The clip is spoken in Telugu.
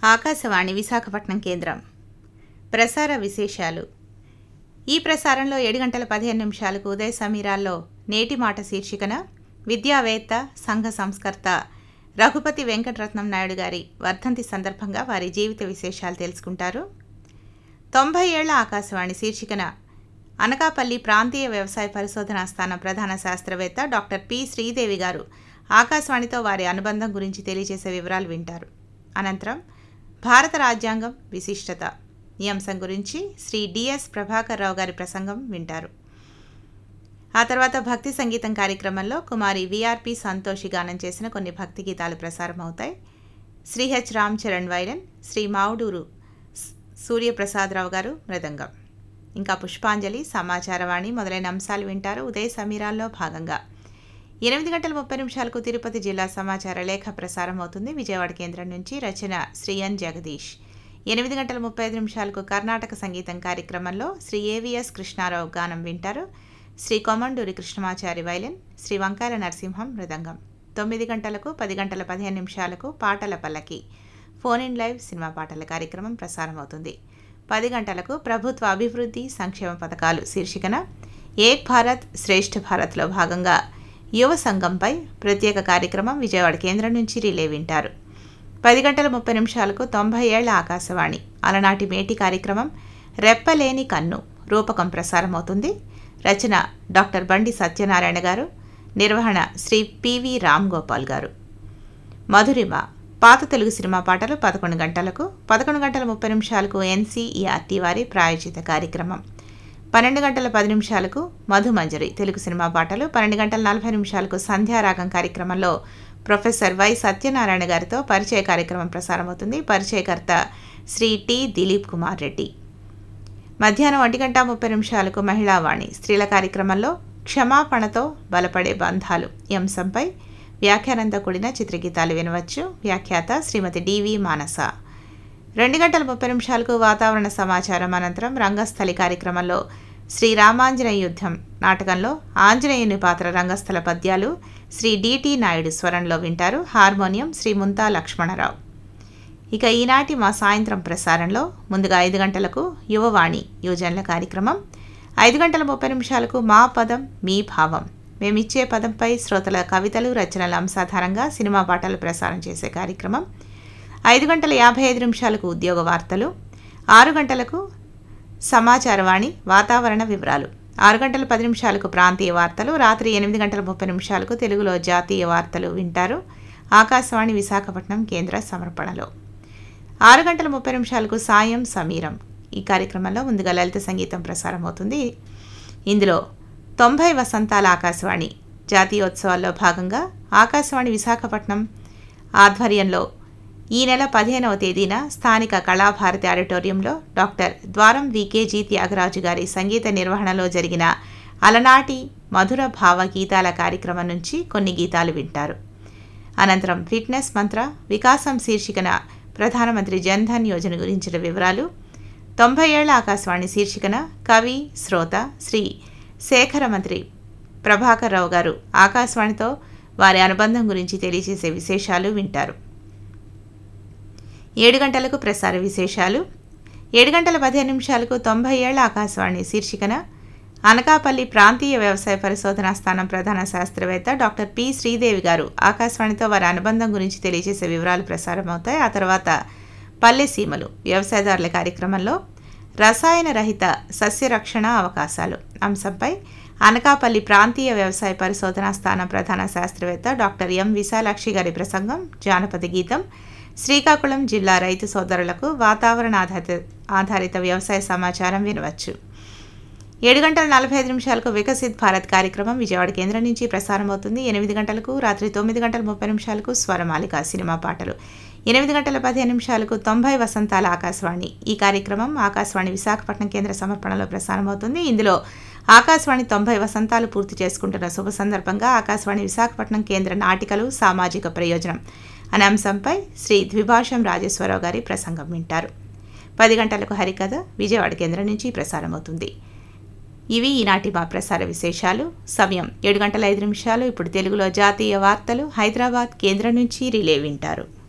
ఆకాశవాణి విశాఖపట్నం కేంద్రం ప్రసార విశేషాలు ఈ ప్రసారంలో ఏడు గంటల పదిహేను నిమిషాలకు ఉదయ సమీరాల్లో నేటి మాట శీర్షికన విద్యావేత్త సంఘ సంస్కర్త రఘుపతి వెంకటరత్నం నాయుడు గారి వర్ధంతి సందర్భంగా వారి జీవిత విశేషాలు తెలుసుకుంటారు తొంభై ఏళ్ల ఆకాశవాణి శీర్షికన అనకాపల్లి ప్రాంతీయ వ్యవసాయ పరిశోధనా స్థానం ప్రధాన శాస్త్రవేత్త డాక్టర్ పి శ్రీదేవి గారు ఆకాశవాణితో వారి అనుబంధం గురించి తెలియజేసే వివరాలు వింటారు అనంతరం భారత రాజ్యాంగం విశిష్టత ఈ అంశం గురించి శ్రీ డిఎస్ ప్రభాకర్ రావు గారి ప్రసంగం వింటారు ఆ తర్వాత భక్తి సంగీతం కార్యక్రమంలో కుమారి విఆర్పి సంతోషి గానం చేసిన కొన్ని భక్తి గీతాలు ప్రసారం అవుతాయి శ్రీ హెచ్ రామ్ చరణ్ వైరన్ శ్రీ మావుడూరు స్- సూర్యప్రసాదరావు గారు మృదంగం ఇంకా పుష్పాంజలి సమాచారవాణి మొదలైన అంశాలు వింటారు ఉదయ సమీరాల్లో భాగంగా ఎనిమిది గంటల ముప్పై నిమిషాలకు తిరుపతి జిల్లా సమాచార లేఖ ప్రసారం అవుతుంది విజయవాడ కేంద్రం నుంచి రచన శ్రీ ఎన్ జగదీష్ ఎనిమిది గంటల ముప్పై ఐదు నిమిషాలకు కర్ణాటక సంగీతం కార్యక్రమంలో శ్రీ ఏవిఎస్ కృష్ణారావు గానం వింటారు శ్రీ కొమండూరి కృష్ణమాచారి వైలిన్ శ్రీ వంకాయల నరసింహం మృదంగం తొమ్మిది గంటలకు పది గంటల పదిహేను నిమిషాలకు పాటల పల్లకి ఫోన్ ఇన్ లైవ్ సినిమా పాటల కార్యక్రమం ప్రసారం అవుతుంది పది గంటలకు ప్రభుత్వ అభివృద్ధి సంక్షేమ పథకాలు శీర్షికన ఏక్ భారత్ శ్రేష్ఠ భారత్లో భాగంగా యువ సంఘంపై ప్రత్యేక కార్యక్రమం విజయవాడ కేంద్రం నుంచి రిలే వింటారు పది గంటల ముప్పై నిమిషాలకు తొంభై ఏళ్ల ఆకాశవాణి అలనాటి మేటి కార్యక్రమం రెప్పలేని కన్ను రూపకం ప్రసారం అవుతుంది రచన డాక్టర్ బండి సత్యనారాయణ గారు నిర్వహణ శ్రీ పివి రామ్ గోపాల్ గారు మధురిమ పాత తెలుగు సినిమా పాటలు పదకొండు గంటలకు పదకొండు గంటల ముప్పై నిమిషాలకు ఎన్సీఈఆర్టీ వారి ప్రాయోజిత కార్యక్రమం పన్నెండు గంటల పది నిమిషాలకు మధుమంజరి తెలుగు సినిమా పాటలు పన్నెండు గంటల నలభై నిమిషాలకు సంధ్యారాగం కార్యక్రమంలో ప్రొఫెసర్ వై సత్యనారాయణ గారితో పరిచయ కార్యక్రమం ప్రసారమవుతుంది పరిచయకర్త శ్రీ టి దిలీప్ కుమార్ రెడ్డి మధ్యాహ్నం ఒంటి గంట ముప్పై నిమిషాలకు మహిళావాణి స్త్రీల కార్యక్రమంలో క్షమాపణతో బలపడే బంధాలు ఈ అంశంపై వ్యాఖ్యానంతో కూడిన చిత్రగీతాలు వినవచ్చు వ్యాఖ్యాత శ్రీమతి డివి మానస రెండు గంటల ముప్పై నిమిషాలకు వాతావరణ సమాచారం అనంతరం రంగస్థలి కార్యక్రమంలో శ్రీ రామాంజనేయ యుద్ధం నాటకంలో ఆంజనేయుని పాత్ర రంగస్థల పద్యాలు శ్రీ డిటి నాయుడు స్వరంలో వింటారు హార్మోనియం శ్రీ ముంతా లక్ష్మణరావు ఇక ఈనాటి మా సాయంత్రం ప్రసారంలో ముందుగా ఐదు గంటలకు యువవాణి యువజనుల కార్యక్రమం ఐదు గంటల ముప్పై నిమిషాలకు మా పదం మీ భావం మేమిచ్చే పదంపై శ్రోతల కవితలు రచనల అంశాధారంగా సినిమా పాటలు ప్రసారం చేసే కార్యక్రమం ఐదు గంటల యాభై ఐదు నిమిషాలకు ఉద్యోగ వార్తలు ఆరు గంటలకు సమాచారవాణి వాతావరణ వివరాలు ఆరు గంటల పది నిమిషాలకు ప్రాంతీయ వార్తలు రాత్రి ఎనిమిది గంటల ముప్పై నిమిషాలకు తెలుగులో జాతీయ వార్తలు వింటారు ఆకాశవాణి విశాఖపట్నం కేంద్ర సమర్పణలో ఆరు గంటల ముప్పై నిమిషాలకు సాయం సమీరం ఈ కార్యక్రమంలో ముందుగా లలిత సంగీతం ప్రసారం అవుతుంది ఇందులో తొంభై వసంతాల ఆకాశవాణి జాతీయోత్సవాల్లో భాగంగా ఆకాశవాణి విశాఖపట్నం ఆధ్వర్యంలో ఈ నెల పదిహేనవ తేదీన స్థానిక కళాభారతి ఆడిటోరియంలో డాక్టర్ ద్వారం వికేజీ త్యాగరాజు గారి సంగీత నిర్వహణలో జరిగిన అలనాటి మధుర భావ గీతాల కార్యక్రమం నుంచి కొన్ని గీతాలు వింటారు అనంతరం ఫిట్నెస్ మంత్ర వికాసం శీర్షికన ప్రధానమంత్రి జన్ధన్ యోజన గురించిన వివరాలు తొంభై ఏళ్ల ఆకాశవాణి శీర్షికన కవి శ్రోత శ్రీ శేఖర మంత్రి ప్రభాకర్ రావు గారు ఆకాశవాణితో వారి అనుబంధం గురించి తెలియజేసే విశేషాలు వింటారు ఏడు గంటలకు ప్రసార విశేషాలు ఏడు గంటల పదిహేను నిమిషాలకు తొంభై ఏళ్ల ఆకాశవాణి శీర్షికన అనకాపల్లి ప్రాంతీయ వ్యవసాయ పరిశోధనా స్థానం ప్రధాన శాస్త్రవేత్త డాక్టర్ పి శ్రీదేవి గారు ఆకాశవాణితో వారి అనుబంధం గురించి తెలియజేసే వివరాలు ప్రసారం అవుతాయి ఆ తర్వాత పల్లె సీమలు వ్యవసాయదారుల కార్యక్రమంలో రసాయన రహిత సస్య రక్షణ అవకాశాలు అంశంపై అనకాపల్లి ప్రాంతీయ వ్యవసాయ పరిశోధనా స్థానం ప్రధాన శాస్త్రవేత్త డాక్టర్ ఎం విశాలాక్షి గారి ప్రసంగం జానపద గీతం శ్రీకాకుళం జిల్లా రైతు సోదరులకు వాతావరణ ఆధారిత ఆధారిత వ్యవసాయ సమాచారం వినవచ్చు ఏడు గంటల నలభై ఐదు నిమిషాలకు వికసిత్ భారత్ కార్యక్రమం విజయవాడ కేంద్రం నుంచి ప్రసారం అవుతుంది ఎనిమిది గంటలకు రాత్రి తొమ్మిది గంటల ముప్పై నిమిషాలకు స్వరమాలిక సినిమా పాటలు ఎనిమిది గంటల పదిహేను నిమిషాలకు తొంభై వసంతాల ఆకాశవాణి ఈ కార్యక్రమం ఆకాశవాణి విశాఖపట్నం కేంద్ర సమర్పణలో ప్రసారం అవుతుంది ఇందులో ఆకాశవాణి తొంభై వసంతాలు పూర్తి చేసుకుంటున్న శుభ సందర్భంగా ఆకాశవాణి విశాఖపట్నం కేంద్ర నాటికలు సామాజిక ప్రయోజనం అనే అంశంపై శ్రీ ద్విభాషం రాజేశ్వరరావు గారి ప్రసంగం వింటారు పది గంటలకు హరికథ విజయవాడ కేంద్రం నుంచి ప్రసారం అవుతుంది ఇవి ఈనాటి మా ప్రసార విశేషాలు సమయం ఏడు గంటల ఐదు నిమిషాలు ఇప్పుడు తెలుగులో జాతీయ వార్తలు హైదరాబాద్ కేంద్రం నుంచి రిలే వింటారు